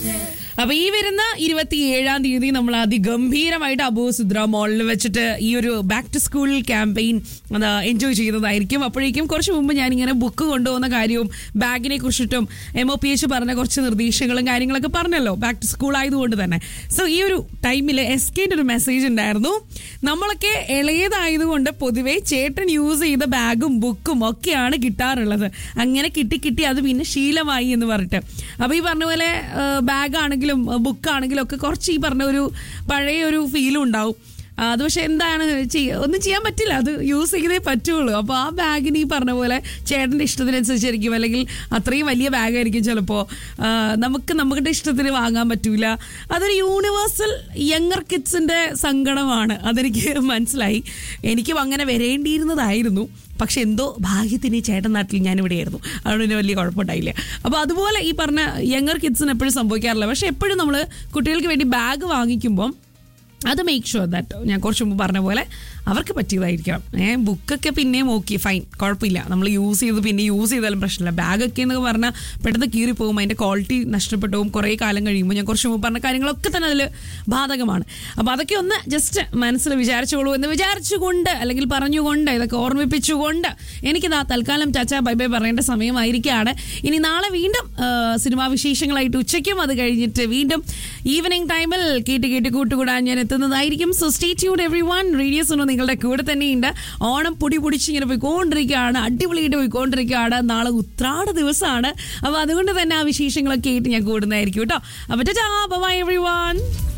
അപ്പൊ ഈ വരുന്ന ഇരുപത്തി ഏഴാം തീയതി നമ്മൾ അതിഗംഭീരമായിട്ട് അബൂ സുദ്ര മോളിൽ വെച്ചിട്ട് ഈ ഒരു ബാക്ക് ടു സ്കൂൾ ക്യാമ്പയിൻ അത് എൻജോയ് ചെയ്യുന്നതായിരിക്കും അപ്പോഴേക്കും കുറച്ച് മുമ്പ് ഞാനിങ്ങനെ ബുക്ക് കൊണ്ടുപോകുന്ന കാര്യവും ബാഗിനെ കുറിച്ചിട്ടും എം ഒ പി എച്ച് പറഞ്ഞ കുറച്ച് നിർദ്ദേശങ്ങളും കാര്യങ്ങളൊക്കെ പറഞ്ഞല്ലോ ബാക്ക് ടു സ്കൂൾ ആയതുകൊണ്ട് തന്നെ സോ ഈ ഒരു ടൈമിൽ എസ് കെൻ്റെ ഒരു മെസ്സേജ് ഉണ്ടായിരുന്നു നമ്മളൊക്കെ ഇളയതായതുകൊണ്ട് പൊതുവേ ചേട്ടൻ യൂസ് ചെയ്ത ബാഗും ബുക്കും ഒക്കെയാണ് കിട്ടാറുള്ളത് അങ്ങനെ കിട്ടി കിട്ടി അത് പിന്നെ ശീലമായി എന്ന് പറഞ്ഞിട്ട് അപ്പൊ ഈ പറഞ്ഞ പോലെ ബാഗ് ആണെങ്കിലും ബുക്ക് ആണെങ്കിലും ഒക്കെ കുറച്ച് ഈ പറഞ്ഞ ഒരു പഴയ ഒരു ഫീലും ഉണ്ടാവും ആ, അത് പക്ഷെ എന്താണ് ചെയ്യ ഒന്നും ചെയ്യാൻ പറ്റില്ല അത് യൂസ് ചെയ്തേ പറ്റുള്ളൂ അപ്പോൾ ആ ബാഗിന് ഈ പറഞ്ഞ പോലെ ചേട്ടൻ്റെ ഇഷ്ടത്തിനനുസരിച്ചായിരിക്കും അല്ലെങ്കിൽ അത്രയും വലിയ ബാഗായിരിക്കും ചിലപ്പോൾ നമുക്ക് നമ്മുടെ ഇഷ്ടത്തിന് വാങ്ങാൻ പറ്റൂല അതൊരു യൂണിവേഴ്സൽ യങ്ങർ കിഡ്സിൻ്റെ സങ്കടമാണ് അതെനിക്ക് മനസ്സിലായി എനിക്കും അങ്ങനെ വരേണ്ടിയിരുന്നതായിരുന്നു പക്ഷെ എന്തോ ഭാഗ്യത്തിന് ഈ ചേട്ടൻ നാട്ടിൽ ഞാനിവിടെയായിരുന്നു അതുകൊണ്ട് തന്നെ വലിയ കുഴപ്പമുണ്ടായില്ല അപ്പോൾ അതുപോലെ ഈ പറഞ്ഞ യങ്ങർ കിഡ്സിന് എപ്പോഴും സംഭവിക്കാറില്ല പക്ഷെ എപ്പോഴും നമ്മൾ കുട്ടികൾക്ക് വേണ്ടി ബാഗ് വാങ്ങിക്കുമ്പം അത് മേക്ക് ഷുവർ ദാറ്റ് ഞാൻ കുറച്ച് മുമ്പ് പറഞ്ഞ പോലെ അവർക്ക് പറ്റിയതായിരിക്കണം ഏ ബുക്കൊക്കെ പിന്നെയും ഓക്കെ ഫൈൻ കുഴപ്പമില്ല നമ്മൾ യൂസ് ചെയ്ത് പിന്നെ യൂസ് ചെയ്താലും പ്രശ്നമില്ല ബാഗൊക്കെ എന്ന് പറഞ്ഞാൽ പെട്ടെന്ന് കീറിപ്പോകും അതിൻ്റെ ക്വാളിറ്റി നഷ്ടപ്പെട്ടു പോകും കുറേ കാലം കഴിയുമ്പോൾ ഞാൻ കുറച്ച് മുമ്പ് പറഞ്ഞ കാര്യങ്ങളൊക്കെ തന്നെ അതിൽ ബാധകമാണ് അപ്പോൾ അതൊക്കെ ഒന്ന് ജസ്റ്റ് മനസ്സിൽ വിചാരിച്ചോളൂ എന്ന് വിചാരിച്ചുകൊണ്ട് അല്ലെങ്കിൽ പറഞ്ഞുകൊണ്ട് ഇതൊക്കെ ഓർമ്മിപ്പിച്ചുകൊണ്ട് എനിക്കിതാ തൽക്കാലം ചാച്ച ബൈ ബൈ പറയേണ്ട സമയമായിരിക്കുകയാണ് ഇനി നാളെ വീണ്ടും ആ, സിനിമാ വിശേഷങ്ങളായിട്ട് ഉച്ചയ്ക്കും അത് കഴിഞ്ഞിട്ട് വീണ്ടും ഈവനിങ് ടൈമിൽ കേട്ട് കേട്ട് കൂട്ടുകൂടാൻ ഞാൻ എത്തുന്നതായിരിക്കും സോ സ്റ്റേ ട്യൂഡ് എവറി വൺ റേഡിയോസ് ഒന്നും നിങ്ങളുടെ കൂടെ തന്നെയുണ്ട് ഓണം പൊടി പൊടിച്ച് ഇങ്ങനെ പോയിക്കൊണ്ടിരിക്കുകയാണ് അടിപൊളിയായിട്ട് പോയിക്കൊണ്ടിരിക്കുകയാണ് നാളെ ഉത്രാട ദിവസമാണ് അപ്പോൾ അതുകൊണ്ട് തന്നെ ആ വിശേഷങ്ങളൊക്കെ ആയിട്ട് ഞാൻ കൂടുന്നതായിരിക്കും കേട്ടോ അപ്പോൾ ബൈ എവറി വൺ